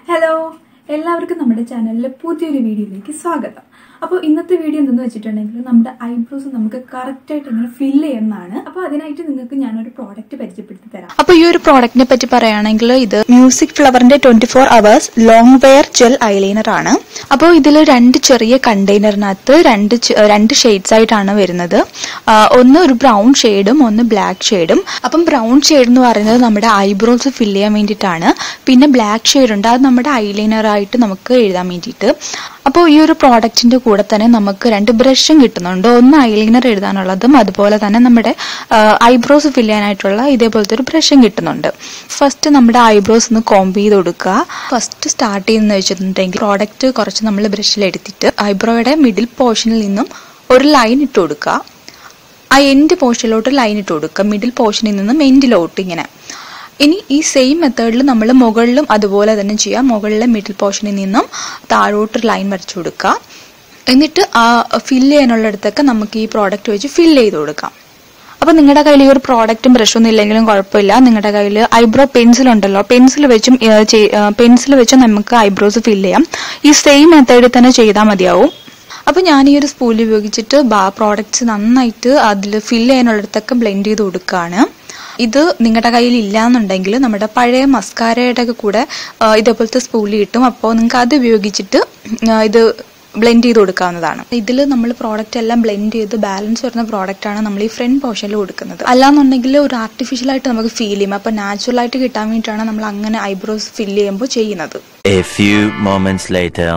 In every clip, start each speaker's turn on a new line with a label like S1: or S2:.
S1: Hello എല്ലാവർക്കും നമ്മുടെ ചാനലിലെ പുതിയൊരു വീഡിയോയിലേക്ക് സ്വാഗതം അപ്പോൾ ഇന്നത്തെ വീഡിയോ എന്തെന്ന് വെച്ചിട്ടുണ്ടെങ്കിൽ നമ്മുടെ ഐബ്രോസ് നമുക്ക് കറക്റ്റായിട്ട് ഇങ്ങനെ ഫില്ല് ചെയ്യുന്നതാണ് അപ്പോൾ അതിനായിട്ട് നിങ്ങൾക്ക് ഞാനൊരു പ്രോഡക്റ്റ് പരിചയപ്പെടുത്തി തരാം
S2: അപ്പൊ ഈ ഒരു പ്രോഡക്റ്റിനെ പറ്റി പറയുകയാണെങ്കിൽ ഇത് മ്യൂസിക് ഫ്ലവറിന്റെ twenty four hours long wear gel eyeliner ആണ് അപ്പോൾ ഇതിൽ രണ്ട് ചെറിയ കണ്ടെയ്നറിനകത്ത് രണ്ട് ചെ- രണ്ട് ഷെയ്ഡ്സ് ആയിട്ടാണ് വരുന്നത് ആ, ഒന്ന് ഒരു ബ്രൗൺ ഷെയ്ഡും ഒന്ന് ബ്ലാക്ക് ഷെയ്ഡും അപ്പം ബ്രൗൺ ഷെയ്ഡ് എന്ന് പറയുന്നത് നമ്മുടെ ഐബ്രോസ് ഫില്ല് ചെയ്യാൻ വേണ്ടിയിട്ടാണ് പിന്നെ ബ്ലാക്ക് ഷെയ്ഡ് ഉണ്ട് അത് നമ്മുടെ ഐലൈനർ ആയിട്ട് നമുക്ക് എഴുതാൻ വേണ്ടിയിട്ട് അപ്പോൾ ഈ ഒരു പ്രോഡക്റ്റിന്റെ കൂടെ തന്നെ നമുക്ക് രണ്ട് ബ്രഷും കിട്ടുന്നുണ്ട് ഒന്ന് ഐലൈനർ എഴുതാനുള്ളതും അതുപോലെ തന്നെ നമ്മുടെ ഐബ്രോസ് ഫില്ല് ചെയ്യാനായിട്ടുള്ള ഇതേപോലത്തെ ഒരു ബ്രഷും കിട്ടുന്നുണ്ട് ഫസ്റ്റ് നമ്മുടെ ഐബ്രോസ് ഒന്ന് കോംബ് ചെയ്ത് കൊടുക്കുക ഫസ്റ്റ് സ്റ്റാർട്ട് ചെയ്യുന്നത് വെച്ചിട്ടുണ്ടെങ്കിൽ പ്രോഡക്റ്റ് കുറച്ച് നമ്മൾ ബ്രഷിൽ എടുത്തിട്ട് ഐബ്രോയുടെ മിഡിൽ പോർഷനിൽ നിന്നും ഒരു ലൈൻ ഇട്ട് കൊടുക്കുക ആ എൻഡ് പോർഷനിലോട്ട് ലൈൻ ഇട്ട് കൊടുക്കുക മിഡിൽ പോർഷനിൽ നിന്നും എൻഡിലോട്ട് ഇങ്ങനെ ഇനി ഈ സെയിം മെത്തേഡിൽ നമ്മൾ മുകളിലും അതുപോലെ തന്നെ ചെയ്യാം മുകളിലെ മിഡിൽ പോർഷനിൽ നിന്നും താഴോട്ട് ലൈൻ വരച്ചു കൊടുക്കുക എന്നിട്ട് ആ ഫില്ല് ചെയ്യാനുള്ളിടത്തൊക്കെ നമുക്ക് ഈ പ്രോഡക്റ്റ് വെച്ച് ഫില്ല് ചെയ്ത് കൊടുക്കാം അപ്പൊ നിങ്ങളുടെ കയ്യിൽ ഈ ഒരു പ്രോഡക്റ്റും ബ്രഷൊന്നും ഇല്ലെങ്കിലും കുഴപ്പമില്ല നിങ്ങളുടെ കയ്യിൽ ഐബ്രോ പെൻസിൽ ഉണ്ടല്ലോ പെൻസിൽ വെച്ചും പെൻസിൽ വെച്ചും നമുക്ക് ഐബ്രോസ് ഫില്ല് ചെയ്യാം ഈ സെയിം മെത്തേഡിൽ തന്നെ ചെയ്താൽ മതിയാവും അപ്പൊ ഞാൻ ഈ ഒരു സ്പൂൾ ഉപയോഗിച്ചിട്ട് പ്രോഡക്റ്റ്സ് നന്നായിട്ട് അതിൽ ഫില്ല് ചെയ്യാനുള്ളിടത്തൊക്കെ ബ്ലെൻഡ് ചെയ്ത് കൊടുക്കുകയാണ് ഇത് നിങ്ങളുടെ കയ്യിൽ ഇല്ലാന്നുണ്ടെങ്കിൽ നമ്മുടെ പഴയ മസ്കാരയുടെ ഒക്കെ കൂടെ ആ, ഇതേപോലത്തെ സ്പൂളി കിട്ടും അപ്പോൾ നിങ്ങൾക്ക് അത് ഉപയോഗിച്ചിട്ട് ആ, ഇത് ബ്ലെൻഡ് ചെയ്ത് കൊടുക്കാവുന്നതാണ് ഇതിൽ നമ്മൾ പ്രോഡക്റ്റ് എല്ലാം ബ്ലെൻഡ് ചെയ്ത് ബാലൻസ് വരുന്ന പ്രോഡക്റ്റ് ആണ് നമ്മൾ ഈ ഫ്രണ്ട് പോർഷനിൽ കൊടുക്കുന്നത് അല്ലാന്നുണ്ടെങ്കിൽ ഒരു ആർട്ടിഫിഷ്യൽ ആയിട്ട് നമുക്ക് ഫീൽ ചെയ്യും അപ്പോൾ നാച്ചുറൽ ആയിട്ട് കിട്ടാൻ വേണ്ടിയിട്ടാണ് നമ്മൾ അങ്ങനെ ഐബ്രോസ് ഫില്ല് ചെയ്യുമ്പോൾ ചെയ്യുന്നത്
S3: A few moments later.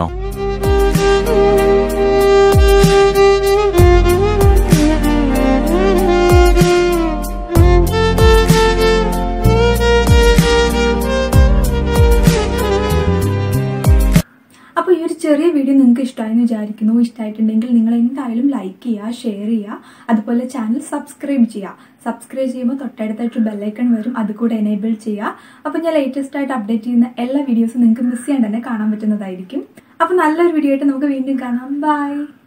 S1: അപ്പോൾ ഈ ഒരു ചെറിയ വീഡിയോ നിങ്ങൾക്ക് ഇഷ്ടമായെന്ന് വിചാരിക്കുന്നു ഇഷ്ടമായിട്ടുണ്ടെങ്കിൽ നിങ്ങൾ എന്തായാലും ലൈക്ക് ചെയ്യുക ഷെയർ ചെയ്യുക അതുപോലെ ചാനൽ സബ്സ്ക്രൈബ് ചെയ്യുക സബ്സ്ക്രൈബ് ചെയ്യുമ്പോൾ തൊട്ടടുത്തായിട്ട് ബെല്ലൈക്കൺ വരും അത് കൂടെ എനേബിൾ ചെയ്യുക അപ്പോൾ ഞാൻ ലേറ്റസ്റ്റ് ആയിട്ട് അപ്ഡേറ്റ് ചെയ്യുന്ന എല്ലാ വീഡിയോസും നിങ്ങൾക്ക് മിസ് ചെയ്യാണ്ട് തന്നെ കാണാൻ പറ്റുന്നതായിരിക്കും അപ്പോൾ നല്ലൊരു വീഡിയോ ആയിട്ട് നമുക്ക് വീണ്ടും കാണാം ബൈ